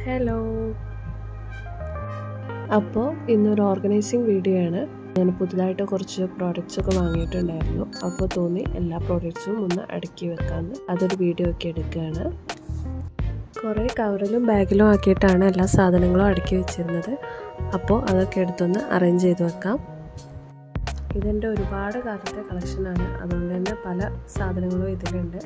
hello അപ്പോൾ ഇന്നൊരു organising video ആണ് ഞാൻ പുതുതായിട്ട് കുറച്ച് പ്രോഡക്റ്റ്സ് ഒക്കെ വാങ്ങിയിട്ടുണ്ടായിരുന്നു അപ്പോൾ തോന്നി എല്ലാ പ്രോഡക്റ്റ്സും ഒന്ന് അടുക്കി വെക്കാമെന്ന് അതൊരു വീഡിയോ ഒക്കെ എടുക്കുകയാണ് കുറേ കവറിലും ബാഗിലും ആക്കിയിട്ടാണ് എല്ലാ സാധനങ്ങളും അടുക്കി വെച്ചിരുന്നത് അപ്പോൾ അതൊക്കെ എടുത്തൊന്ന് അറേഞ്ച് ചെയ്ത് വെക്കാം ഇതെൻ്റെ ഒരുപാട് കാലത്തെ കളക്ഷനാണ് അതുകൊണ്ട് തന്നെ പല സാധനങ്ങളും ഇതിലുണ്ട്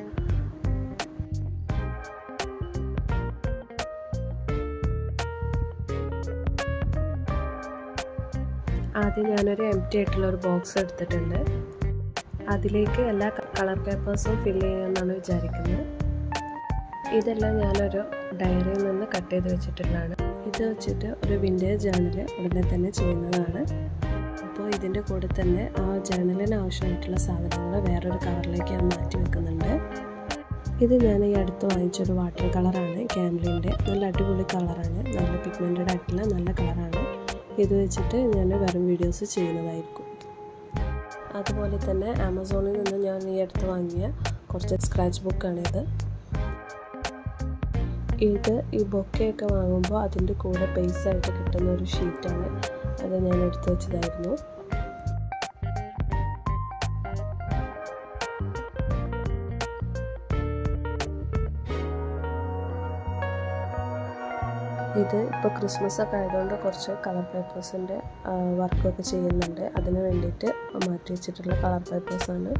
ആദ്യം ഞാനൊരു എം ടി ആയിട്ടുള്ള ഒരു ബോക്സ് എടുത്തിട്ടുണ്ട് അതിലേക്ക് എല്ലാ കളർ പേപ്പേഴ്സും ഫില്ല് ചെയ്യാമെന്നാണ് വിചാരിക്കുന്നത് ഇതെല്ലാം ഞാനൊരു ഡയറിയിൽ നിന്ന് കട്ട് ചെയ്ത് വെച്ചിട്ടുള്ളതാണ് ഇത് വെച്ചിട്ട് ഒരു വിൻറ്റേജ് ജേണൽ ഉടനെ തന്നെ ചെയ്യുന്നതാണ് അപ്പോൾ ഇതിൻ്റെ കൂടെ തന്നെ ആ ജേണലിന് ആവശ്യമായിട്ടുള്ള സാധനങ്ങൾ വേറൊരു കവറിലേക്ക് ഞാൻ മാറ്റി വെക്കുന്നുണ്ട് ഇത് ഞാൻ ഈ അടുത്ത് വാങ്ങിച്ചൊരു വാട്ടർ കളറാണ് ക്യാമ്ലിൻ്റെ നല്ല അടിപൊളി കളറാണ് നല്ല പിഗ്മെൻറ്റഡ് ആയിട്ടുള്ള നല്ല കളറാണ് ഇത് വെച്ചിട്ട് ഞാൻ വെറും വീഡിയോസ് ചെയ്യുന്നതായിരിക്കും അതുപോലെ തന്നെ ആമസോണിൽ നിന്ന് ഞാൻ ഈ അടുത്ത് വാങ്ങിയ കുറച്ച് സ്ക്രാച്ച് ബുക്കാണിത് ഇത് ഈ ബൊക്കെയൊക്കെ വാങ്ങുമ്പോൾ അതിൻ്റെ കൂടെ ബേസ് ആയിട്ട് കിട്ടുന്ന ഒരു ഷീറ്റാണ് അത് ഞാൻ എടുത്തു വെച്ചതായിരുന്നു ഇത് ഇപ്പോൾ ക്രിസ്മസ് ഒക്കെ ആയതുകൊണ്ട് കുറച്ച് കളർ പേപ്പേഴ്സിൻ്റെ വർക്കൊക്കെ ചെയ്യുന്നുണ്ട് അതിന് വേണ്ടിയിട്ട് മാറ്റി വെച്ചിട്ടുള്ള കളർ പേപ്പേഴ്സാണ്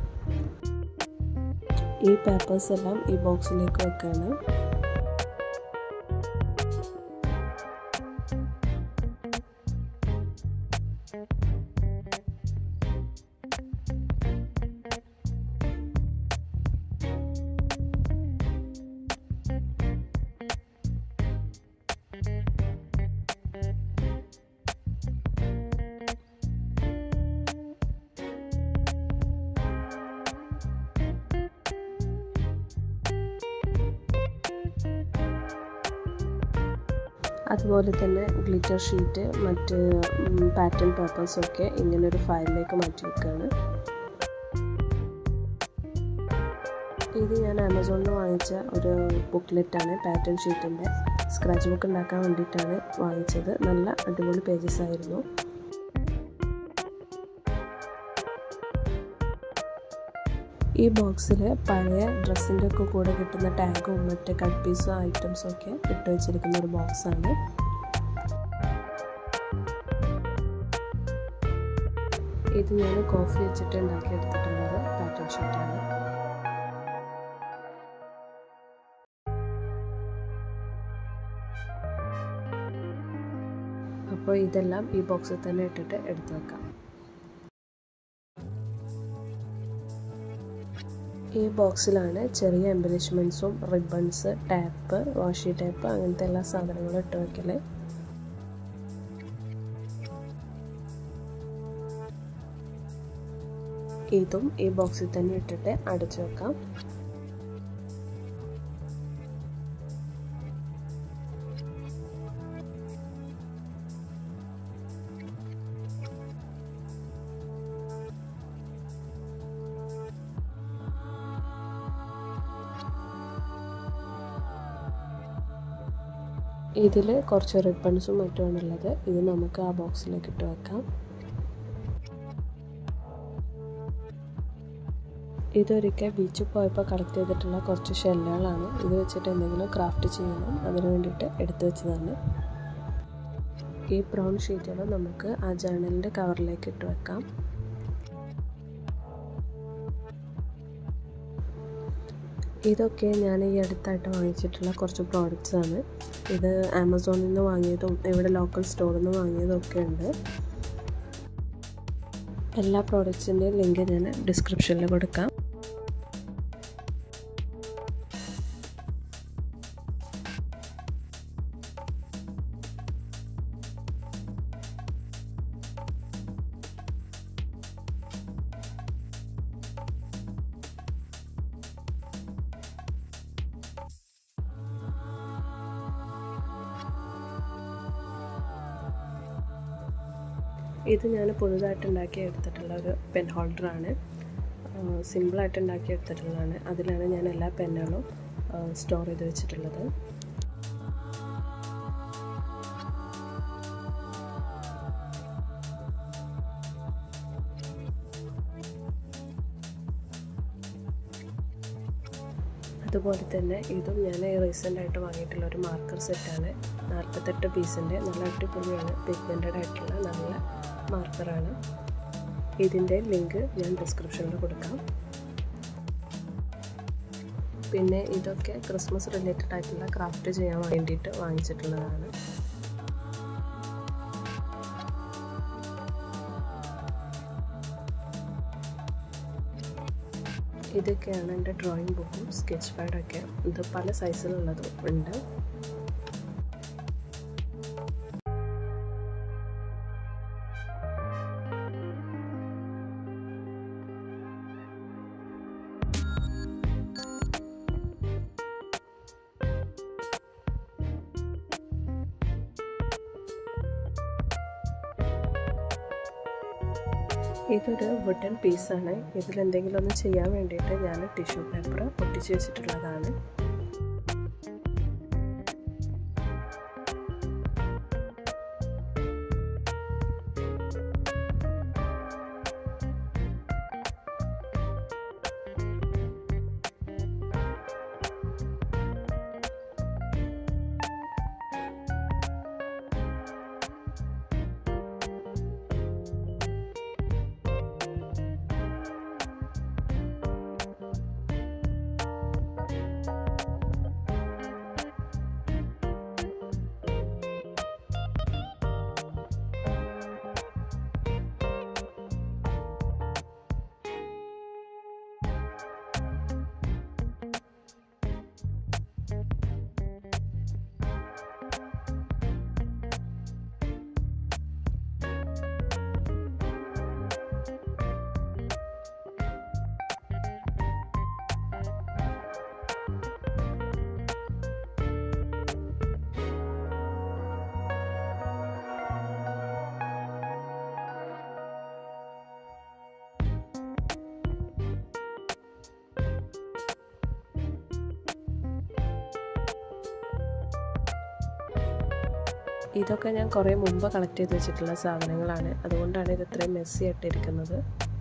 ഈ പേപ്പേഴ്സ് എല്ലാം ഈ ബോക്സിലേക്ക് വെക്കുകയാണ് അതുപോലെ തന്നെ ഗ്ലിറ്റർ ഷീറ്റ് മറ്റ് പാറ്റേൺ പേപ്പേഴ്സൊക്കെ ഇങ്ങനെ ഒരു ഫയലിലേക്ക് മാറ്റി വെക്കുകയാണ് ഇത് ഞാൻ ആമസോണിൽ നിന്ന് വാങ്ങിച്ച ഒരു ബുക്ക്ലെറ്റാണ് പാറ്റേൺ ഷീറ്റിൻ്റെ സ്ക്രാച്ച് ബുക്ക് ഉണ്ടാക്കാൻ വേണ്ടിയിട്ടാണ് വാങ്ങിച്ചത് നല്ല അടിപൊളി പേജസ് ആയിരുന്നു ഈ ബോക്സിൽ പഴയ ഡ്രസ്സിൻ്റെ ഒക്കെ കൂടെ കിട്ടുന്ന ടാഗും മറ്റ് കട്ട് പീസും ഐറ്റംസും ഒക്കെ ഇട്ട് വെച്ചിരിക്കുന്ന ഒരു ബോക്സാണ് ഇത് ഞാൻ കോഫി വെച്ചിട്ട് ഉണ്ടാക്കിയെടുത്തിട്ടുള്ളത് പാറ്റേൺ ഷീറ്റാണ് അപ്പോൾ ഇതെല്ലാം ഈ ബോക്സിൽ തന്നെ ഇട്ടിട്ട് എടുത്തു വെക്കാം ഈ ബോക്സിലാണ് ചെറിയ എംബലിഷ്മെൻറ്റ്സും റിബൺസ് ടാപ്പ് വാഷി ടാപ്പ് അങ്ങനത്തെ എല്ലാ സാധനങ്ങളും ഇട്ട് വയ്ക്കൽ ഇതും ഈ ബോക്സിൽ തന്നെ ഇട്ടിട്ട് അടച്ചു വെക്കാം ഇതിൽ കുറച്ച് റിബൺസും മറ്റുമാണുള്ളത് ഇത് നമുക്ക് ആ ബോക്സിലേക്ക് ഇട്ട് വെക്കാം ഇതൊരിക്കൽ ബീച്ചിൽ പോയപ്പോൾ കളക്ട് ചെയ്തിട്ടുള്ള കുറച്ച് ഷെല്ലുകളാണ് ഇത് വെച്ചിട്ട് എന്തെങ്കിലും ക്രാഫ്റ്റ് ചെയ്യണം അതിന് വേണ്ടിയിട്ട് എടുത്തു വെച്ചതാണ് ഈ ബ്രൗൺ ഷീറ്റുകൾ നമുക്ക് ആ ജേണലിൻ്റെ കവറിലേക്ക് ഇട്ട് വെക്കാം ഇതൊക്കെ ഞാൻ ഈ അടുത്തായിട്ട് വാങ്ങിച്ചിട്ടുള്ള കുറച്ച് പ്രോഡക്റ്റ്സ് ആണ് ഇത് ആമസോണിൽ നിന്ന് വാങ്ങിയതും ഇവിടെ ലോക്കൽ സ്റ്റോറിൽ നിന്ന് വാങ്ങിയതും ഒക്കെ ഉണ്ട് എല്ലാ പ്രോഡക്റ്റ്സിൻ്റെയും ലിങ്ക് ഞാൻ ഡിസ്ക്രിപ്ഷനിൽ കൊടുക്കാം ഇത് ഞാൻ പുതുതായിട്ട് ഉണ്ടാക്കി എടുത്തിട്ടുള്ള ഒരു പെൻ ഹോൾഡറാണ് സിമ്പിളായിട്ട് ഉണ്ടാക്കി എടുത്തിട്ടുള്ളതാണ് അതിലാണ് ഞാൻ എല്ലാ പെന്നുകളും സ്റ്റോർ ചെയ്ത് വെച്ചിട്ടുള്ളത് അതുപോലെ തന്നെ ഇതും ഞാൻ റീസെൻ്റ് ആയിട്ട് വാങ്ങിയിട്ടുള്ള ഒരു മാർക്കർ സെറ്റാണ് നാൽപ്പത്തെട്ട് പീസിൻ്റെ നല്ല അടിപൊളിയാണ് പിഗ്മെൻറ്റഡ് ആയിട്ടുള്ള നല്ല മാർക്കറാണ് ഇതിൻ്റെ ലിങ്ക് ഞാൻ ഡിസ്ക്രിപ്ഷനിൽ കൊടുക്കാം പിന്നെ ഇതൊക്കെ ക്രിസ്മസ് റിലേറ്റഡ് ആയിട്ടുള്ള ക്രാഫ്റ്റ് ചെയ്യാൻ വേണ്ടിയിട്ട് വാങ്ങിച്ചിട്ടുള്ളതാണ് ഇതൊക്കെയാണ് എൻ്റെ ഡ്രോയിങ് ബുക്കും സ്കെച്ച് പാഡൊക്കെ ഇത് പല സൈസിലുള്ളതും ഉണ്ട് ഇതൊരു വുഡൻ പീസാണ് ഇതിലെന്തെങ്കിലും ഒന്ന് ചെയ്യാൻ വേണ്ടിയിട്ട് ഞാൻ ടിഷ്യൂ പേപ്പർ ഒട്ടിച്ച് വെച്ചിട്ടുള്ളതാണ് ഇതൊക്കെ ഞാൻ കുറേ മുമ്പ് കളക്ട് ചെയ്ത് വെച്ചിട്ടുള്ള സാധനങ്ങളാണ് അതുകൊണ്ടാണ് ഇത് ഇത്രയും മെസ്സി ആയിട്ടിരിക്കുന്നത്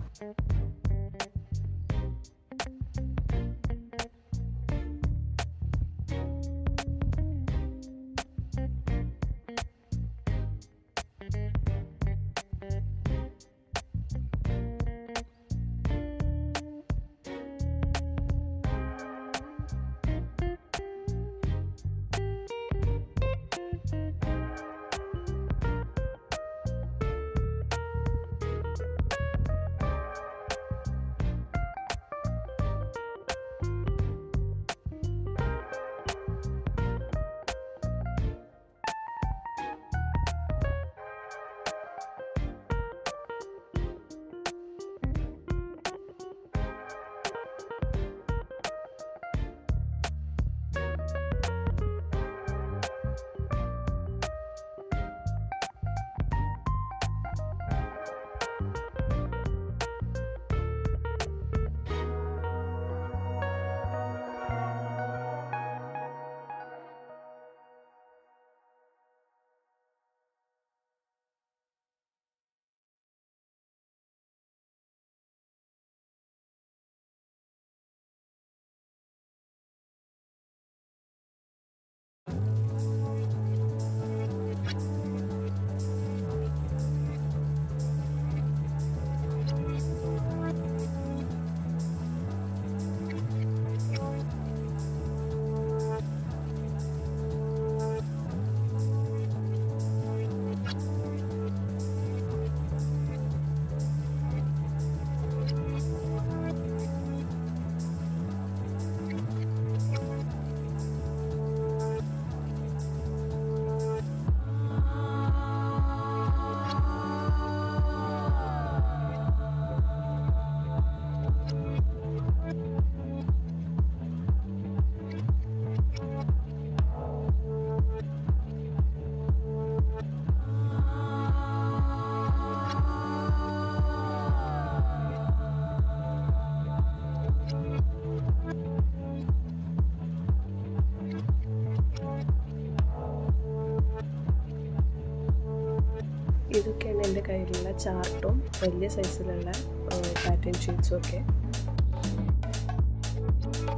ഇതൊക്കെയാണ് എൻ്റെ കയ്യിലുള്ള ചാർട്ടും വലിയ സൈസിലുള്ള പാറ്റേൺ ഷീറ്റ്സും ഒക്കെ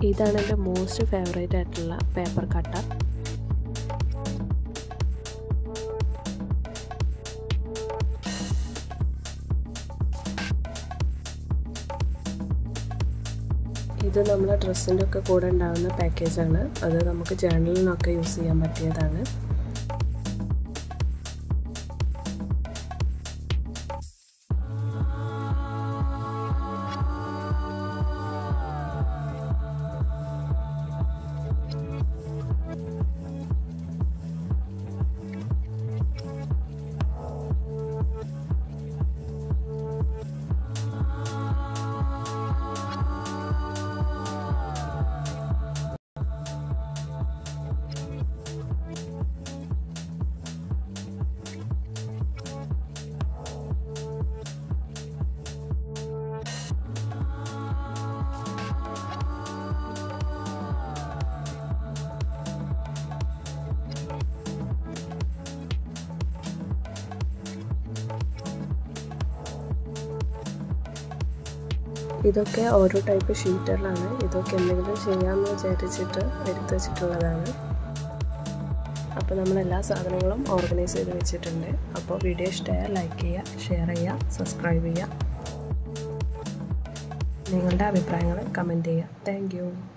ഇതാണ് എൻ്റെ മോസ്റ്റ് ഫേവറേറ്റ് ആയിട്ടുള്ള പേപ്പർ കട്ടർ ഇത് നമ്മുടെ ഡ്രസ്സിൻ്റെ ഒക്കെ കൂടെ ഉണ്ടാകുന്ന പാക്കേജാണ് അത് നമുക്ക് ജേണലിനൊക്കെ യൂസ് ചെയ്യാൻ പറ്റിയതാണ് ഇതൊക്കെ ഓരോ ടൈപ്പ് ഷീറ്റുകളാണ് ഇതൊക്കെ എന്തെങ്കിലും ചെയ്യാമെന്ന് വിചാരിച്ചിട്ട് എടുത്തു വെച്ചിട്ടുള്ളതാണ് അപ്പോൾ നമ്മൾ എല്ലാ സാധനങ്ങളും ഓർഗനൈസ് ചെയ്ത് വെച്ചിട്ടുണ്ട് അപ്പോൾ വീഡിയോ ഇഷ്ടമായാൽ ലൈക്ക് ചെയ്യുക ഷെയർ ചെയ്യുക സബ്സ്ക്രൈബ് ചെയ്യുക നിങ്ങളുടെ അഭിപ്രായങ്ങൾ കമൻറ്റ് ചെയ്യുക താങ്ക്